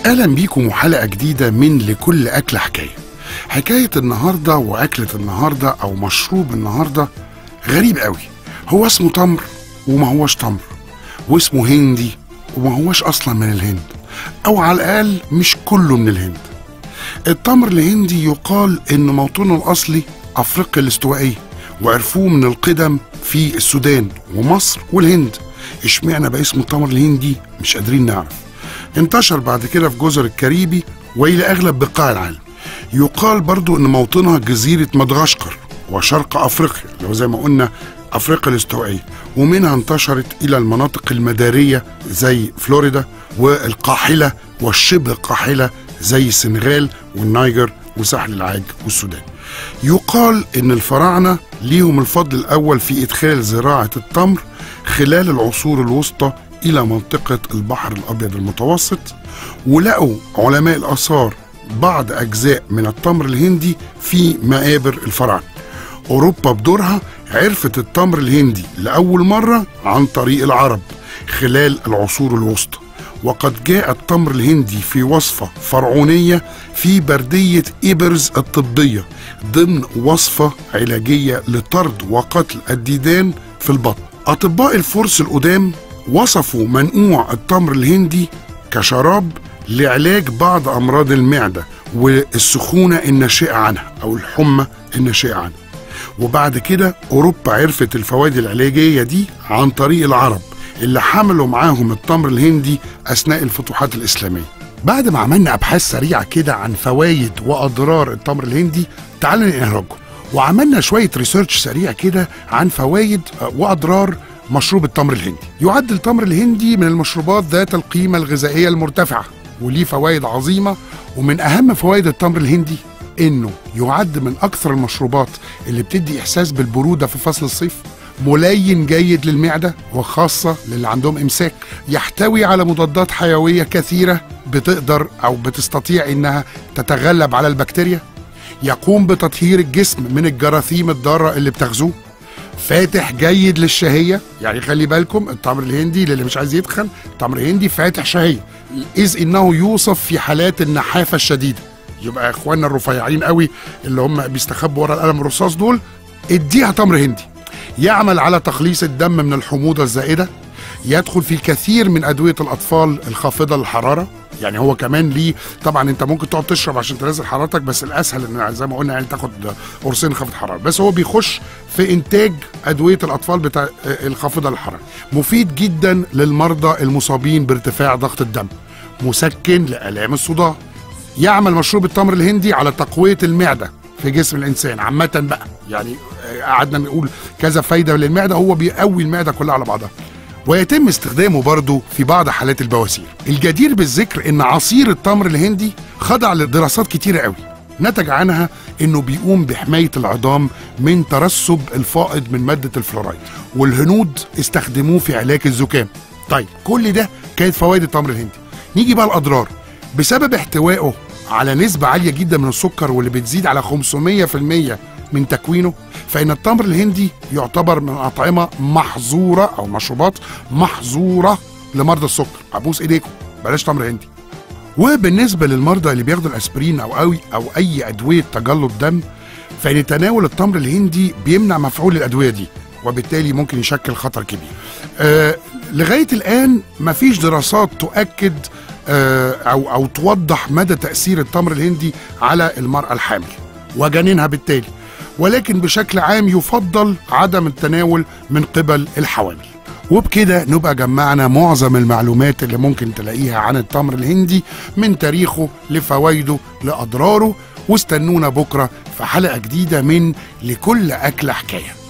اهلا بيكم وحلقه جديده من لكل اكله حكايه حكايه النهارده واكله النهارده او مشروب النهارده غريب قوي هو اسمه تمر وما هوش تمر واسمه هندي وما هوش اصلا من الهند او على الاقل مش كله من الهند التمر الهندي يقال ان موطنه الاصلي افريقيا الاستوائيه وعرفوه من القدم في السودان ومصر والهند اشمعنى بقى اسمه التمر الهندي مش قادرين نعرف انتشر بعد كده في جزر الكاريبي والى اغلب بقاع العالم يقال برضو ان موطنها جزيره مدغشقر وشرق افريقيا اللي هو زي ما قلنا افريقيا الاستوائيه ومنها انتشرت الى المناطق المداريه زي فلوريدا والقاحله والشبه قاحله زي السنغال والنيجر وساحل العاج والسودان يقال ان الفراعنه ليهم الفضل الاول في ادخال زراعه التمر خلال العصور الوسطى الى منطقه البحر الابيض المتوسط ولقوا علماء الاثار بعض اجزاء من التمر الهندي في مقابر الفراعنه اوروبا بدورها عرفت التمر الهندي لاول مره عن طريق العرب خلال العصور الوسطى وقد جاء التمر الهندي في وصفة فرعونية في بردية إبرز الطبية ضمن وصفة علاجية لطرد وقتل الديدان في البطن أطباء الفرس القدام وصفوا منقوع التمر الهندي كشراب لعلاج بعض أمراض المعدة والسخونة الناشئة عنها أو الحمى الناشئة عنها وبعد كده أوروبا عرفت الفوائد العلاجية دي عن طريق العرب اللي حملوا معاهم التمر الهندي أثناء الفتوحات الإسلامية بعد ما عملنا أبحاث سريعة كده عن فوائد وأضرار التمر الهندي تعالوا نقراكم وعملنا شوية ريسيرش سريع كده عن فوائد وأضرار مشروب التمر الهندي يعد التمر الهندي من المشروبات ذات القيمة الغذائية المرتفعة وليه فوائد عظيمة ومن أهم فوائد التمر الهندي إنه يعد من أكثر المشروبات اللي بتدي إحساس بالبرودة في فصل الصيف ملين جيد للمعدة وخاصة للي عندهم إمساك يحتوي على مضادات حيوية كثيرة بتقدر أو بتستطيع إنها تتغلب على البكتيريا يقوم بتطهير الجسم من الجراثيم الضارة اللي بتغزوه فاتح جيد للشهية يعني خلي بالكم التمر الهندي للي مش عايز يتخن التمر الهندي فاتح شهية إذ إنه يوصف في حالات النحافة الشديدة يبقى إخواننا الرفيعين قوي اللي هم بيستخبوا ورا القلم الرصاص دول اديها تمر هندي يعمل على تخليص الدم من الحموضة الزائدة يدخل في الكثير من أدوية الأطفال الخافضة للحرارة يعني هو كمان ليه طبعا انت ممكن تقعد تشرب عشان تنزل حرارتك بس الاسهل ان زي ما قلنا يعني تاخد قرصين خافض حراره بس هو بيخش في انتاج ادويه الاطفال بتاع الخافضه للحراره مفيد جدا للمرضى المصابين بارتفاع ضغط الدم مسكن لالام الصداع يعمل مشروب التمر الهندي على تقويه المعده في جسم الانسان عامه بقى يعني قعدنا نقول كذا فايده للمعده هو بيقوي المعده كلها على بعضها ويتم استخدامه برضه في بعض حالات البواسير الجدير بالذكر ان عصير التمر الهندي خضع لدراسات كتيرة قوي نتج عنها انه بيقوم بحماية العظام من ترسب الفائض من مادة الفلورايد والهنود استخدموه في علاج الزكام طيب كل ده كانت فوائد التمر الهندي نيجي بقى الاضرار بسبب احتوائه على نسبة عالية جدا من السكر واللي بتزيد على 500% من تكوينه فإن التمر الهندي يعتبر من أطعمة محظورة أو مشروبات محظورة لمرضى السكر أبوس إيديكم بلاش تمر هندي وبالنسبة للمرضى اللي بياخدوا الأسبرين أو أي أو أي أدوية تجلط دم فإن تناول التمر الهندي بيمنع مفعول الأدوية دي وبالتالي ممكن يشكل خطر كبير آه لغاية الآن مفيش دراسات تؤكد آه أو أو توضح مدى تأثير التمر الهندي على المرأة الحامل وجنينها بالتالي ولكن بشكل عام يفضل عدم التناول من قبل الحوامل وبكده نبقى جمعنا معظم المعلومات اللي ممكن تلاقيها عن التمر الهندي من تاريخه لفوائده لأضراره واستنونا بكرة في حلقة جديدة من لكل أكلة حكاية